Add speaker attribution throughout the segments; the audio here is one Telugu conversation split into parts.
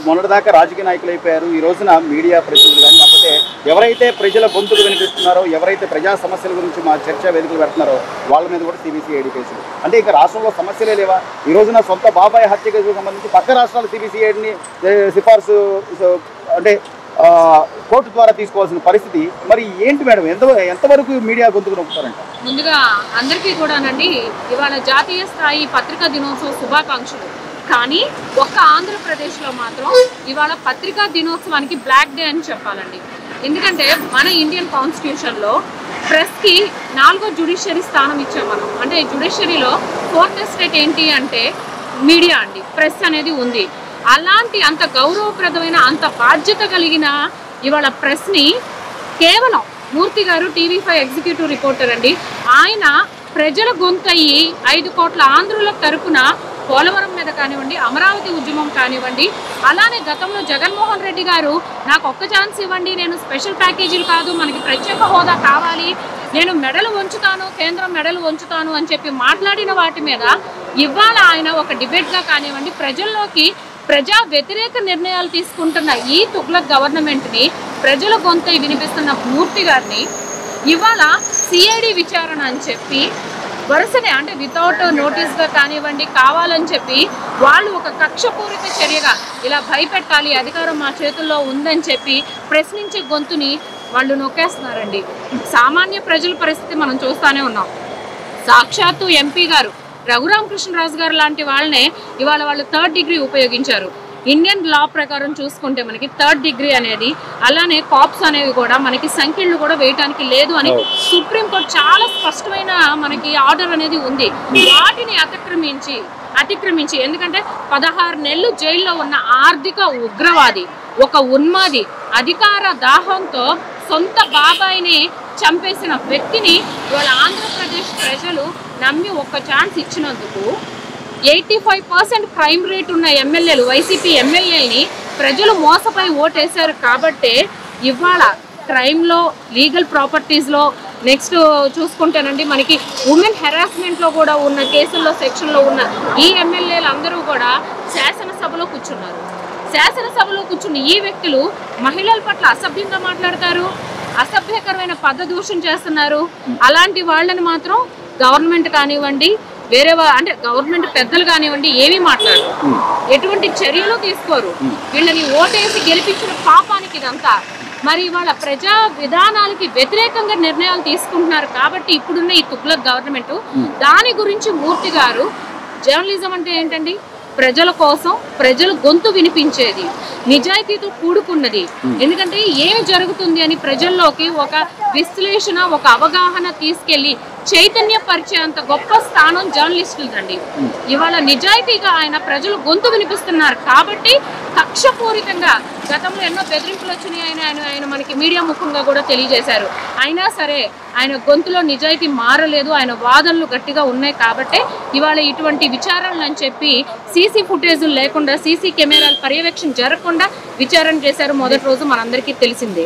Speaker 1: మొన్నటిదాకా రాజకీయ నాయకులు అయిపోయారు ఈ రోజున మీడియా ప్రతినిధులు కానీ లేకపోతే ఎవరైతే ప్రజల గొంతులు వినిపిస్తున్నారో ఎవరైతే ప్రజా సమస్యల గురించి మా చర్చా వేదికలు పెడుతున్నారో వాళ్ళ మీద కూడా సిబిసిఐడి కేసులు అంటే ఇక రాష్ట్రంలో సమస్యలే లేవా ఈ రోజున సొంత బాబాయ్ హత్య కేసుకు సంబంధించి పక్క రాష్ట్రాల సిబిసిఐడిని సిఫార్సు సో, అంటే ఆ, కోర్టు ద్వారా తీసుకోవాల్సిన పరిస్థితి మరి ఏంటి మేడం ఎంత ఎంతవరకు మీడియా గొంతుకు నొక్కుతారంట
Speaker 2: ముందుగా అందరికీ కూడానండి ఇవాళ జాతీయ స్థాయి పత్రికా దినోత్సవ శుభాకాంక్షలు కానీ ఒక్క ఆంధ్రప్రదేశ్లో మాత్రం ఇవాళ పత్రికా దినోత్సవానికి బ్లాక్ డే అని చెప్పాలండి ఎందుకంటే మన ఇండియన్ కాన్స్టిట్యూషన్లో ప్రెస్కి నాలుగో జుడిషియరీ స్థానం ఇచ్చాం మనం అంటే జుడిషియరీలో ఫోర్త్ ఎస్టేట్ ఏంటి అంటే మీడియా అండి ప్రెస్ అనేది ఉంది అలాంటి అంత గౌరవప్రదమైన అంత బాధ్యత కలిగిన ఇవాళ ప్రెస్ని కేవలం మూర్తి గారు టీవీ ఫైవ్ ఎగ్జిక్యూటివ్ రిపోర్టర్ అండి ఆయన ప్రజల గొంతయ్యి ఐదు కోట్ల ఆంధ్రుల తరపున పోలవరం మీద కానివ్వండి అమరావతి ఉద్యమం కానివ్వండి అలానే గతంలో జగన్మోహన్ రెడ్డి గారు నాకు ఒక్క ఛాన్స్ ఇవ్వండి నేను స్పెషల్ ప్యాకేజీలు కాదు మనకి ప్రత్యేక హోదా కావాలి నేను మెడలు వంచుతాను కేంద్రం మెడలు వంచుతాను అని చెప్పి మాట్లాడిన వాటి మీద ఇవాళ ఆయన ఒక డిబేట్గా కానివ్వండి ప్రజల్లోకి ప్రజా వ్యతిరేక నిర్ణయాలు తీసుకుంటున్న ఈ తుగ్లక్ గవర్నమెంట్ని ప్రజల గొంతై వినిపిస్తున్న మూర్తి గారిని ఇవాళ సిఐడి విచారణ అని చెప్పి వరుసనే అంటే వితౌట్ నోటీస్గా కానివ్వండి కావాలని చెప్పి వాళ్ళు ఒక కక్షపూరిత చర్యగా ఇలా భయపెట్టాలి అధికారం మా చేతుల్లో ఉందని చెప్పి ప్రశ్నించే గొంతుని వాళ్ళు నొక్కేస్తున్నారండి సామాన్య ప్రజల పరిస్థితి మనం చూస్తానే ఉన్నాం సాక్షాత్తు ఎంపీ గారు రఘురామకృష్ణరాజు గారు లాంటి వాళ్ళనే ఇవాళ వాళ్ళు థర్డ్ డిగ్రీ ఉపయోగించారు ఇండియన్ లా ప్రకారం చూసుకుంటే మనకి థర్డ్ డిగ్రీ అనేది అలానే కాప్స్ అనేవి కూడా మనకి సంఖ్యలు కూడా వేయటానికి లేదు అని సుప్రీంకోర్టు చాలా స్పష్టమైన మనకి ఆర్డర్ అనేది ఉంది వాటిని అతిక్రమించి అతిక్రమించి ఎందుకంటే పదహారు నెలలు జైల్లో ఉన్న ఆర్థిక ఉగ్రవాది ఒక ఉన్మాది అధికార దాహంతో సొంత బాబాయిని చంపేసిన వ్యక్తిని ఇవాళ ఆంధ్రప్రదేశ్ ప్రజలు నమ్మి ఒక్క ఛాన్స్ ఇచ్చినందుకు eighty five percent crime rate ఉన్న ఎమ్మెల్యేలు వైసీపీ ఎమ్మెల్యేని ప్రజలు మోసపోయి ఓటేశారు కాబట్టే ఇవాళ క్రైమ్లో లీగల్ ప్రాపర్టీస్లో నెక్స్ట్ చూసుకుంటేనండి మనకి ఉమెన్ హెరాస్మెంట్లో కూడా ఉన్న కేసుల్లో సెక్షన్లో ఉన్న ఈ ఎమ్మెల్యేలు అందరూ కూడా శాసనసభలో కూర్చున్నారు శాసనసభలో కూర్చున్న ఈ వ్యక్తులు మహిళల పట్ల అసభ్యంగా మాట్లాడతారు అసభ్యకరమైన పదదూషణ చేస్తున్నారు అలాంటి వాళ్ళని మాత్రం గవర్నమెంట్ కానివ్వండి వేరే వా- అంటే గవర్నమెంట్ పెద్దలు కానివ్వండి ఏమీ మాట్లాడరు ఎటువంటి చర్యలు తీసుకోరు వీళ్ళని ఓటేసి గెలిపించిన పాపానికి ఇదంతా మరి వాళ్ళ ప్రజా విధానాలకి వ్యతిరేకంగా నిర్ణయాలు తీసుకుంటున్నారు కాబట్టి ఇప్పుడున్న ఈ తుగ్లక్ గవర్నమెంట్ దాని గురించి మూర్తి గారు జర్నలిజం అంటే ఏంటండి ప్రజల కోసం ప్రజల గొంతు వినిపించేది నిజాయితీతో కూడుకున్నది ఎందుకంటే ఏమి జరుగుతుంది అని ప్రజల్లోకి ఒక విశ్లేషణ ఒక అవగాహన తీసుకెళ్లి చైతన్యపరిచే అంత గొప్ప స్థానం జర్నలిస్టులదండి ఇవాళ నిజాయితీగా ఆయన ప్రజలు గొంతు వినిపిస్తున్నారు కాబట్టి కక్షపూరితంగా గతంలో ఎన్నో బెదిరింపులు వచ్చినాయి ఆయన ఆయన ఆయన మనకి మీడియా ముఖంగా కూడా తెలియజేశారు అయినా సరే ఆయన గొంతులో నిజాయితీ మారలేదు ఆయన వాదనలు గట్టిగా ఉన్నాయి కాబట్టే ఇవాళ ఇటువంటి విచారణలు అని చెప్పి సీసీ ఫుటేజులు లేకుండా సీసీ కెమెరాల పర్యవేక్షణ జరగకుండా విచారణ చేశారు మొదటి రోజు మనందరికీ తెలిసిందే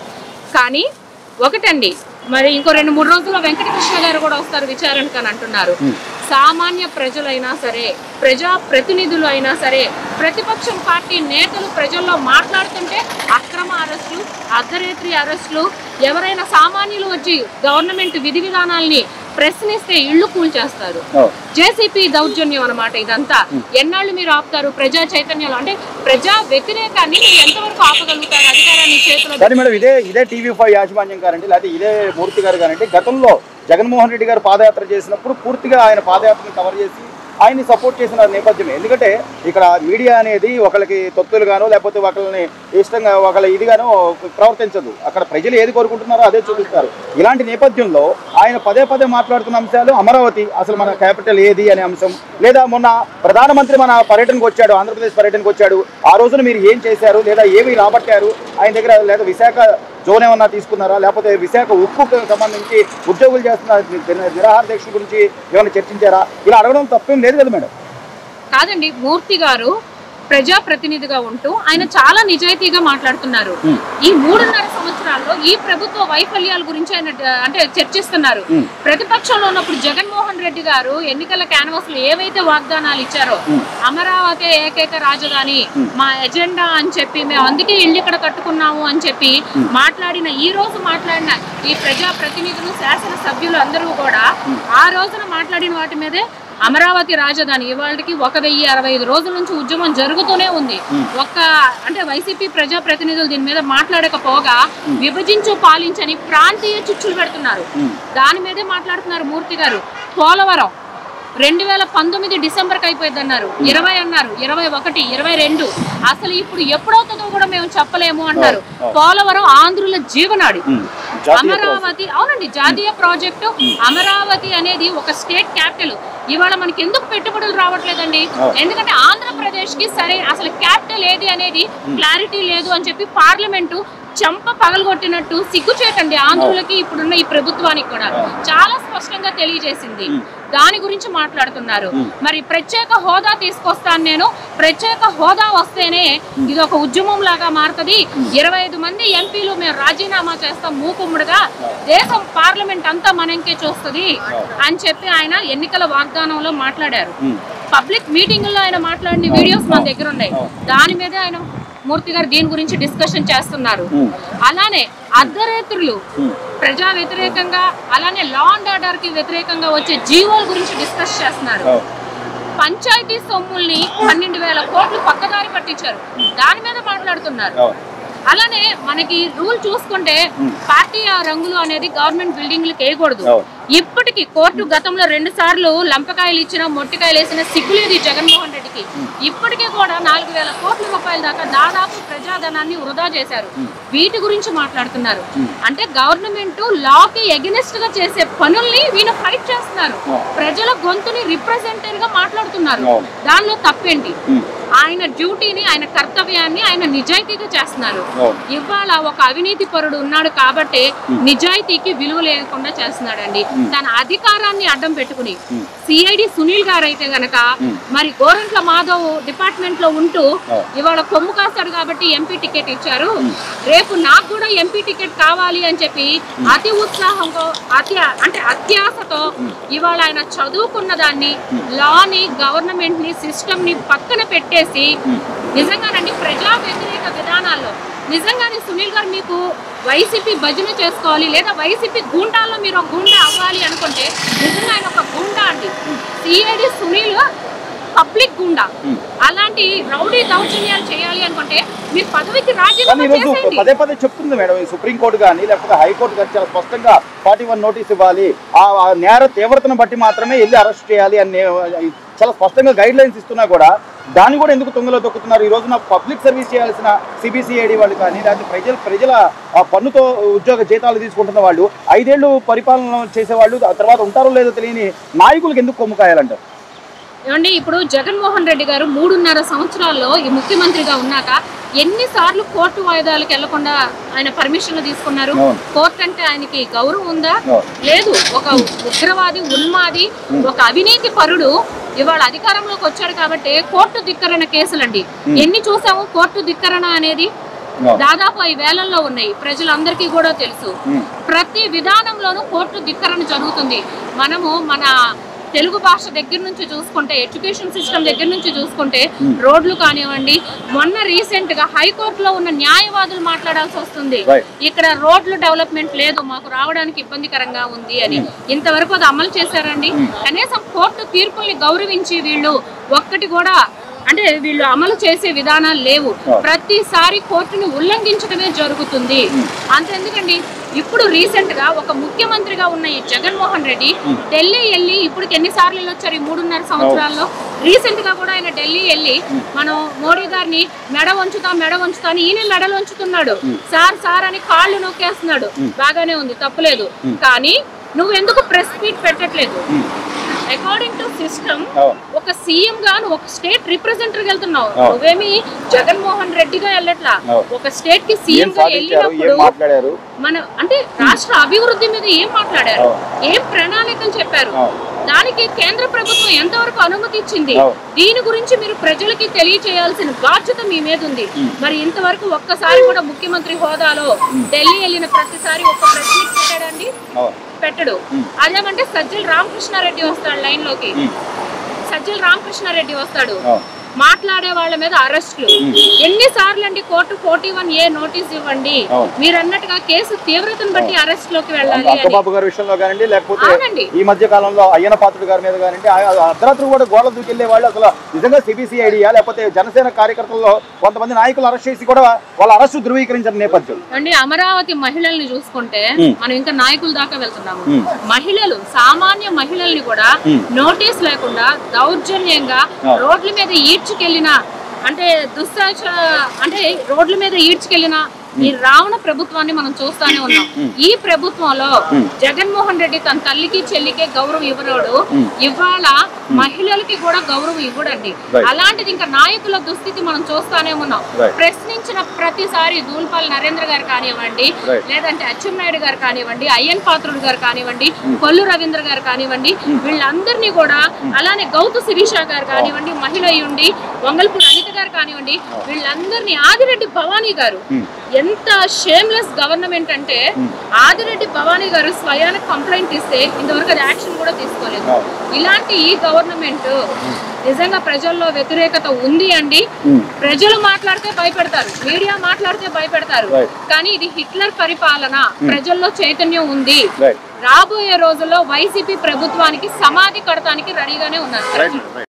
Speaker 2: కానీ ఒకటండి మరి ఇంకో రెండు మూడు రోజుల్లో వెంకటకృష్ణ గారు కూడా వస్తారు విచారణకు అని అంటున్నారు సామాన్య ప్రజలైనా సరే ప్రజా ప్రతినిధులు అయినా సరే ప్రతిపక్షం పార్టీ నేతలు ప్రజల్లో మాట్లాడుతుంటే అక్రమ అరెస్టులు అర్ధరేత్రి అరెస్టులు ఎవరైనా సామాన్యులు వచ్చి గవర్నమెంట్ విధి విధానాల్ని ప్రశ్నిస్తే ఇళ్ళు కూల్చేస్తారు జేసీపీ దౌర్జన్యం అన్నమాట ఇదంతా ఎన్నాళ్ళు మీరు ఆపుతారు ప్రజా చైతన్యాలు అంటే ప్రజా వ్యతిరేకాన్ని మీరు ఎంతవరకు ఆపగలుగుతారు అధికారాన్ని చేతిలో
Speaker 1: కానీ మేడం ఇదే ఇదే టీవీ ఫైవ్ యాజమాన్యం కారండి లేకపోతే ఇదే మూర్తి గారు కానండి గతంలో జగన్మోహన్ రెడ్డి గారు పాదయాత్ర చేసినప్పుడు పూర్తిగా ఆయన పాదయాత్రని కవర్ చేసి ఆయన్ని సపోర్ట్ చేసిన నేపథ్యం ఎందుకంటే ఇక్కడ మీడియా అనేది ఒకళ్ళకి తొత్తులుగానో లేకపోతే ఒకళ్ళని ఇష్టంగా ఒకళ్ళ ఇదిగానో ప్రవర్తించదు అక్కడ ప్రజలు ఏది కోరుకుంటున్నారో అదే చూపిస్తారు ఇలాంటి నేపథ్యంలో ఆయన పదే పదే మాట్లాడుతున్న అంశాలు అమరావతి అసలు మన క్యాపిటల్ ఏది అనే అంశం లేదా మొన్న ప్రధానమంత్రి మన పర్యటనకు వచ్చాడు ఆంధ్రప్రదేశ్ పర్యటనకు వచ్చాడు ఆ రోజున మీరు ఏం చేశారు లేదా ఏమి రాబట్టారు ఆయన దగ్గర లేదా విశాఖ జోన్ ఏమన్నా తీసుకున్నారా లేకపోతే విశాఖ ఉక్కుకు సంబంధించి ఉద్యోగులు చేస్తున్న నిర- నిరాహార దీక్ష గురించి ఏమైనా చర్చించారా ఇలా అడగడం తప్పేం లేదు కదా మేడం
Speaker 2: కాదండి మూర్తి గారు ప్రజా ప్రతినిధిగా ఉంటూ ఆయన చాలా నిజాయితీగా మాట్లాడుతున్నారు
Speaker 1: Hmm.
Speaker 2: ఈ మూడున్నర సంవత్సరాల్లో ఈ ప్రభుత్వ వైఫల్యాల గురించి ఆయన డ- అంటే చర్చిస్తున్నారు
Speaker 1: Hmm.
Speaker 2: ప్రతిపక్షంలో ఉన్నప్పుడు జగన్మోహన్ రెడ్డి గారు ఎన్నికల క్యాన్వాస్ లో ఏవైతే వాగ్దానాలు ఇచ్చారో
Speaker 1: Hmm.
Speaker 2: అమరావతి ఏకైక రాజధాని
Speaker 1: Hmm.
Speaker 2: మా ఎజెండా అని చెప్పి మేము అందుకే ఇల్లు ఇక్కడ కట్టుకున్నాము అని చెప్పి మాట్లాడిన ఈ రోజు మాట్లాడిన ఈ ప్రజా ప్రతినిధులు శాసన సభ్యులు అందరూ కూడా ఆ రోజున మాట్లాడిన వాటి మీదే అమరావతి రాజధాని ఇవాళకి ఒక వెయ్యి అరవై ఐదు రోజుల నుంచి ఉద్యమం జరుగుతూనే ఉంది ఒక్క అంటే వైసీపీ ప్రజా ప్రతినిధులు దీని మీద మాట్లాడకపోగా విభజించు పాలించని ప్రాంతీయ చిచ్చులు పెడుతున్నారు
Speaker 1: ఉమ్.
Speaker 2: దాని మీదే మాట్లాడుతున్నారు మూర్తి గారు పోలవరం రెండు వేల పంతొమ్మిది డిసెంబర్కి అయిపోయింది అన్నారు ఇరవై అన్నారు ఇరవై ఒకటి ఇరవై రెండు అసలు ఇప్పుడు ఎప్పుడవుతుందో కూడా మేము చెప్పలేము అన్నారు పోలవరం ఆంధ్రుల జీవనాడి
Speaker 1: ఉమ్. జాతీయ ప్రాజెక్ట్.
Speaker 2: అమరావతి అవునండి జాతీయ ప్రాజెక్టు అమరావతి అనేది ఒక స్టేట్ క్యాపిటల్ ఇవాళ మనకి ఎందుకు పెట్టుబడులు రావట్లేదండి
Speaker 1: అవును.
Speaker 2: ఎందుకంటే ఆంధ్రప్రదేశ్ కి సరే అసలు క్యాపిటల్ ఏది అనేది క్లారిటీ లేదు అని చెప్పి పార్లమెంటు చంప పగలగొట్టినట్టు సిగ్గుచేటండి ఆంధ్రులకి ఇప్పుడున్న ఈ ప్రభుత్వానికి కూడా చాలా స్పష్టంగా తెలియజేసింది దాని గురించి మాట్లాడుతున్నారు మరి ప్రత్యేక హోదా తీసుకొస్తాను నేను ప్రత్యేక హోదా వస్తేనే ఇది ఒక ఉద్యమం లాగా మారుతుంది ఇరవై ఐదు మంది ఎంపీలు మేము రాజీనామా చేస్తాం మూకుమ్ముడుగా దేశం పార్లమెంట్ అంతా మనకే చూస్తుంది అని చెప్పి ఆయన ఎన్నికల వాగ్దానంలో మాట్లాడారు
Speaker 1: ఉమ్.
Speaker 2: పబ్లిక్ మీటింగుల్లో ఆయన మాట్లాడిన వీడియోస్ మన దగ్గర ఉన్నాయి దాని మీద ఆయన మూర్తి గారు దీని గురించి డిస్కషన్ చేస్తున్నారు
Speaker 1: ఉమ్.
Speaker 2: అలానే అర్ధరేత్రులు ప్రజా వ్యతిరేకంగా అలానే లా అండ్ ఆర్డర్ కి వ్యతిరేకంగా వచ్చే జీవోల గురించి డిస్కస్ చేస్తున్నారు
Speaker 1: అవును.
Speaker 2: పంచాయతీ సొమ్ముల్ని పన్నెండు వేల కోట్లు పక్కదారి పట్టించారు దాని మీద మాట్లాడుతున్నారు
Speaker 1: అవును.
Speaker 2: అలానే మనకి రూల్ చూసుకుంటే పార్టీ ఆ రంగులు అనేది గవర్నమెంట్ బిల్డింగ్లకు వేయకూడదు
Speaker 1: అవును.
Speaker 2: ఇప్పటికి కోర్టు గతంలో రెండు సార్లు లంపకాయలు ఇచ్చిన మొట్టికాయలు వేసిన సిగ్గులేదు ఈ జగన్మోహన్ రెడ్డికి ఇప్పటికీ కూడా నాలుగు వేల కోట్ల రూపాయల దాకా దాదాపు ప్రజాధనాన్ని వృధా చేశారు వీటి గురించి మాట్లాడుతున్నారు అంటే గవర్నమెంట్ లాకి ఎగెనిస్ట్ గా చేసే పనుల్ని వీళ్ళు ఫైట్ చేస్తున్నారు ప్రజల గొంతుని రిప్రజెంటేటివ్ గా మాట్లాడుతున్నారు
Speaker 1: అవును.
Speaker 2: దానిలో తప్పేంటి
Speaker 1: ఉమ్.
Speaker 2: ఆయన డ్యూటీని ఆయన కర్తవ్యాన్ని ఆయన నిజాయితీగా చేస్తున్నారు
Speaker 1: అవును.
Speaker 2: ఇవాళ ఒక అవినీతి పరుడు ఉన్నాడు కాబట్టి నిజాయితీకి విలువ లేకుండా చేస్తున్నాడండి తన అధికారాన్ని అడ్డం పెట్టుకుని సిఐడి సునీల్ గారు అయితే గనక మరి గోరంట్ల మాధవ్ డిపార్ట్మెంట్ లో ఉంటూ ఇవాళ కొమ్ము కాస్తాడు కాబట్టి ఎంపీ టికెట్ ఇచ్చారు రేపు నాకు కూడా ఎంపీ టికెట్ కావాలి అని చెప్పి అతి ఉత్సాహంతో అతి అంటే అత్యాశతో ఇవాళ ఆయన చదువుకున్న దాన్ని లాని గవర్నమెంట్ ని సిస్టమ్ ని పక్కన పెట్టేసి నిజంగానండి ప్రజా వ్యతిరేక విధానాల్లో నిజంగానే సునీల్ గారు మీకు వైసీపీ భజన చేసుకోవాలి లేదా వైసీపీ గూండాల్లో మీరు ఒక గూండా అవ్వాలి అనుకుంటే నిజంగా ఆయన ఒక గూండా అండి సిఐడి సునీల్ పబ్లిక్ గుండా అలాంటి రౌడీ దౌర్జన్యాలు చేయాలి అనుకుంటే మీరు పదవికి
Speaker 1: కానీ
Speaker 2: రాజీనామా
Speaker 1: ఈరోజు
Speaker 2: చేసేయండి
Speaker 1: పదే పదే చెప్తుంది మేడం ఈ సుప్రీంకోర్టు కానీ లేకపోతే హైకోర్టు కానీ చాలా స్పష్టంగా ఫార్టీ వన్ నోటీస్ ఇవ్వాలి ఆ ఆ నేర తీవ్రతను బట్టి మాత్రమే వెళ్ళి అరెస్ట్ చేయాలి అని చాలా స్పష్టంగా గైడ్ లైన్స్ ఇస్తున్నా కూడా దాన్ని కూడా ఎందుకు తొంగలో తొక్కుతున్నారు ఈ రోజున పబ్లిక్ సర్వీస్ చేయాల్సిన సిబిసిఐడి వాళ్ళు కానీ లేకపోతే ప్రజల ప్రజల ఆ పన్నుతో ఉద్యోగ జీతాలు తీసుకుంటున్న వాళ్ళు ఐదేళ్లు పరిపాలన చేసేవాళ్ళు ఆ తర్వాత ఉంటారో లేదో తెలియని నాయకులకు ఎందుకు కొమ్ము కాయాలంటారు
Speaker 2: ఏమండి ఇప్పుడు జగన్మోహన్ రెడ్డి గారు మూడున్నర సంవత్సరాల్లో ఈ ముఖ్యమంత్రిగా ఉన్నాక ఎన్నిసార్లు కోర్టు వాయిదాలకు వెళ్లకుండా ఆయన పర్మిషన్లు తీసుకున్నారు
Speaker 1: అవును.
Speaker 2: కోర్టు అంటే ఆయనకి గౌరవం ఉందా
Speaker 1: అవును.
Speaker 2: లేదు ఒక ఉగ్రవాది ఉన్మాది ఒక అవినీతి పరుడు ఇవాళ అధికారంలోకి వచ్చాడు కాబట్టి కోర్టు ధిక్కరణ కేసులండి ఎన్ని చూసాము కోర్టు ధిక్కరణ అనేది
Speaker 1: అవును.
Speaker 2: దాదాపు ఐదు వేలల్లో ఉన్నాయి ప్రజలందరికీ కూడా తెలుసు
Speaker 1: ఉమ్.
Speaker 2: ప్రతి విధానంలోనూ కోర్టు ధిక్కరణ జరుగుతుంది మనము మన తెలుగు భాష దగ్గర నుంచి చూసుకుంటే ఎడ్యుకేషన్ సిస్టమ్ దగ్గర నుంచి చూసుకుంటే రోడ్లు కానివ్వండి మొన్న రీసెంట్ గా హైకోర్టులో ఉన్న న్యాయవాదులు మాట్లాడాల్సి వస్తుంది
Speaker 1: Right.
Speaker 2: ఇక్కడ రోడ్లు డెవలప్మెంట్ లేదు మాకు రావడానికి ఇబ్బందికరంగా ఉంది అని ఇంతవరకు అది అమలు చేశారండి కనీసం కోర్టు తీర్పుల్ని గౌరవించి వీళ్ళు ఒక్కటి కూడా అంటే వీళ్ళు అమలు చేసే విధానాలు లేవు ప్రతిసారి కోర్టుని ఉల్లంఘించడమే జరుగుతుంది అంతెందుకండి ఇప్పుడు రీసెంట్ గా ఒక ముఖ్యమంత్రిగా ఉన్న ఈ జగన్మోహన్ రెడ్డి ఢిల్లీ వెళ్ళి ఇప్పుడు ఎన్నిసార్లు వెళ్ళొచ్చారు ఈ మూడున్నర సంవత్సరాల్లో రీసెంట్ గా కూడా ఆయన ఢిల్లీ వెళ్ళి మనం మోడీ గారిని మెడ వంచుతా మెడ వంచుతా అని ఈయన మెడలు వంచుతున్నాడు సార్ సార్ అని కాళ్ళు నొక్కేస్తున్నాడు బాగానే ఉంది తప్పులేదు కానీ నువ్వు ఎందుకు ప్రెస్ మీట్ పెట్టట్లేదు అకార్డింగ్ టు సిస్టమ్
Speaker 1: అవును.
Speaker 2: ఒక సీఎం గా నువ్వు ఒక స్టేట్ రిప్రజెంటేటివ్ వెళ్తున్నావు
Speaker 1: అవును.
Speaker 2: నువ్వేమి జగన్మోహన్ రెడ్డిగా వెళ్ళట్లా
Speaker 1: అవును.
Speaker 2: ఒక స్టేట్ కి
Speaker 1: ఏం
Speaker 2: సీఎం గా
Speaker 1: సాధించారు ఏం
Speaker 2: వెళ్ళినప్పుడు
Speaker 1: మాట్లాడారు
Speaker 2: మన అంటే రాష్ట్ర అభివృద్ధి మీద ఏం మాట్లాడారు
Speaker 1: అవును.
Speaker 2: ఏం ప్రణాళికలు చెప్పారు
Speaker 1: అవును.
Speaker 2: దానికి కేంద్ర ప్రభుత్వం ఎంతవరకు అనుమతి ఇచ్చింది
Speaker 1: అవును.
Speaker 2: దీని గురించి మీరు ప్రజలకి తెలియచేయాల్సిన బాధ్యత మీ మీద ఉంది మరి ఇంతవరకు ఒక్కసారి కూడా ముఖ్యమంత్రి హోదాలో ఢిల్లీ వెళ్ళిన ప్రతిసారి ఒక్క ప్రెస్ మీట్ పెట్టాడండి
Speaker 1: అవును
Speaker 2: పెట్టడు అదేమంటే సజ్జల రామకృష్ణారెడ్డి వస్తాడు లైన్ లోకి
Speaker 1: ఉమ్.
Speaker 2: సజ్జల రామకృష్ణారెడ్డి వస్తాడు
Speaker 1: అవును
Speaker 2: మాట్లాడే వాళ్ళ మీద అరెస్టులు ఎన్నిసార్లు అండి court forty one A notice ఇవ్వండి
Speaker 1: అవును.
Speaker 2: మీరు అన్నట్టుగా కేసు తీవ్రతను బట్టి అరెస్ట్ లోకి వెళ్ళాలి అని
Speaker 1: అక్కబాబు గారి విషయంలో కానివ్వండి లేకపోతే
Speaker 2: అవునండి
Speaker 1: ఈ మధ్య కాలంలో అయ్యన పాత్రుడు గారి మీద కానివ్వండి ఆ- ఆ అర్ధరాత్రి కూడా గోడలు దూకెళ్లే వాళ్ళు అసలు నిజంగా సిబిసి ఐడియా లేకపోతే జనసేన కార్యకర్తల్లో కొంతమంది నాయకులు అరెస్ట్ చేసి కూడా వాళ్ళ అరెస్టు ధృవీకరించిన నేపథ్యం
Speaker 2: అండి అమరావతి మహిళల్ని చూసుకుంటే
Speaker 1: మ్.
Speaker 2: మనం ఇంకా నాయకుల దాకా వెళ్తున్నాము
Speaker 1: మ్.
Speaker 2: మహిళలు సామాన్య మహిళల్ని కూడా
Speaker 1: మ్.
Speaker 2: నోటీస్ లేకుండా దౌర్జన్యంగా రోడ్ల మీద ఈడ్చుకెళ్ళిన అంటే దుస్సాచ అంటే రోడ్ల మీద ఈడ్చుకెళ్ళిన ఈ రావణ ప్రభుత్వాన్ని మనం చూస్తానే ఉన్నాం ఈ ప్రభుత్వంలో జగన్మోహన్ రెడ్డి తన తల్లికి చెల్లికే గౌరవం ఇవ్వరోడు ఇవాళ మహిళలకి కూడా గౌరవం ఇవ్వడండి
Speaker 1: Right.
Speaker 2: అలాంటిది ఇంకా నాయకుల దుస్థితి మనం చూస్తానే ఉన్నాం
Speaker 1: Right.
Speaker 2: ప్రశ్నించిన ప్రతిసారి దూల్పాల్ నరేంద్ర గారు కానివ్వండి
Speaker 1: Right.
Speaker 2: లేదంటే అచ్చెన్నాయుడు గారు కానివ్వండి అయ్యన్ పాత్రుడు గారు కానివ్వండి కొల్లు రవీంద్ర గారు కానివ్వండి వీళ్ళందరినీ కూడా అలానే గౌతు శిరీష గారు కానివ్వండి మహిళ అయ్యుండి వంగల్పూడి అనిత గారు కానివ్వండి వీళ్ళందరినీ ఆదిరెడ్డి భవానీ గారు ఎంత షేమ్లెస్ గవర్నమెంట్ అంటే ఆదిరెడ్డి భవానీ గారు స్వయాన కంప్లైంట్ ఇస్తే ఇంతవరకు అది యాక్షన్ కూడా తీసుకోలేదు ఇలాంటి ఈ గవర్నమెంట్ నిజంగా ప్రజల్లో వ్యతిరేకత ఉంది అండి ప్రజలు మాట్లాడితే భయపెడతారు మీడియా మాట్లాడితే భయపెడతారు
Speaker 1: Right.
Speaker 2: కానీ ఇది హిట్లర్ పరిపాలన ప్రజల్లో చైతన్యం ఉంది
Speaker 1: రైట్
Speaker 2: రాబోయే రోజుల్లో వైసీపీ ప్రభుత్వానికి సమాధి కడతానికి రెడీగానే ఉన్నారు
Speaker 1: రైట్ రైట్